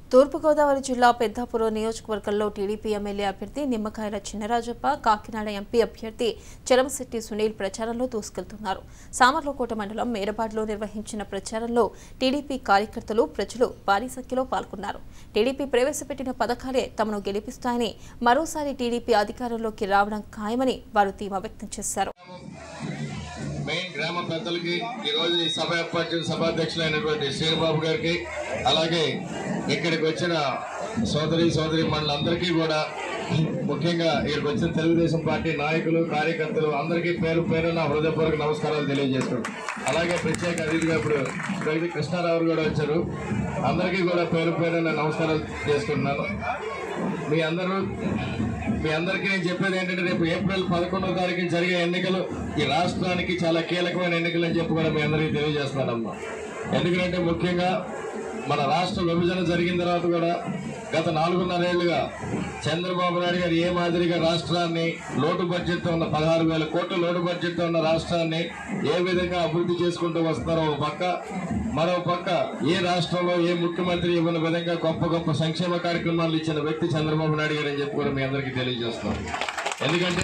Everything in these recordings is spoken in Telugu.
తూర్పుగోదావరి జిల్లా పెద్దాపురం నియోజకవర్గంలో టీడీపీ ఎమ్మెల్యే అభ్యర్థి నిమ్మకాయల చిన్నరాజప్ప కాకినాడ ఎంపీ అభ్యర్థి చలమశెట్టి సునీల్ ప్రచారంలో దూసుకెళ్తున్నారు సామర్లకోట మండలం మేరబాడ్లో నిర్వహించిన ప్రచారంలో టీడీపీ కార్యకర్తలు ప్రజలు భారీ సంఖ్యలో పాల్గొన్నారు టీడీపీ ప్రవేశపెట్టిన పథకాలే తమను గెలిపిస్తాయని మరోసారి టీడీపీ అధికారంలోకి రావడం ఖాయమని వారు ధీమా వ్యక్తం చేశారు మెయిన్ గ్రామ పెద్దలకి ఈ రోజు ఈ సభ ఏర్పాటు చేసిన సభాధ్యక్షులైనటువంటి శ్రీనిబాబు గారికి అలాగే ఇక్కడికి వచ్చిన సోదరి సోదరి మండలందరికీ కూడా ముఖ్యంగా ఇక్కడికి వచ్చిన తెలుగుదేశం పార్టీ నాయకులు కార్యకర్తలు అందరికీ పేరు పేరు నా హృదయపూర్వక నమస్కారాలు తెలియజేస్తున్నాను అలాగే ప్రత్యేక అతిథిగా ఇప్పుడు ప్రగతి కృష్ణారావు కూడా వచ్చారు అందరికీ కూడా పేరు పేరు నమస్కారాలు చేసుకుంటున్నాను మీ అందరూ మీ అందరికీ నేను చెప్పేది ఏంటంటే రేపు ఏప్రిల్ పదకొండవ తారీఖున జరిగే ఎన్నికలు ఈ రాష్ట్రానికి చాలా కీలకమైన ఎన్నికలు అని చెప్పి కూడా మీ అందరికీ తెలియజేస్తున్నానమ్మా ఎందుకంటే ముఖ్యంగా మన రాష్ట్ర విభజన జరిగిన తర్వాత కూడా గత నాలుగున్నరేళ్లుగా చంద్రబాబు నాయుడు గారు ఏ మాదిరిగా రాష్ట్రాన్ని లోటు బడ్జెట్తో ఉన్న పదహారు వేల కోట్ల లోటు బడ్జెట్తో ఉన్న రాష్ట్రాన్ని ఏ విధంగా అభివృద్ధి చేసుకుంటూ వస్తున్నారో ఒక పక్క మరో పక్క ఏ రాష్ట్రంలో ఏ ముఖ్యమంత్రి ఇవ్వని విధంగా గొప్ప గొప్ప సంక్షేమ కార్యక్రమాలు ఇచ్చిన వ్యక్తి చంద్రబాబు నాయుడు గారు అని చెప్పి కూడా మీ అందరికీ తెలియజేస్తున్నాం ఎందుకంటే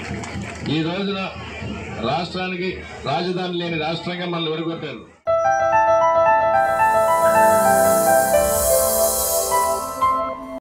ఈ రోజున రాష్ట్రానికి రాజధాని లేని రాష్ట్రంగా మనల్ని విడగొట్టారు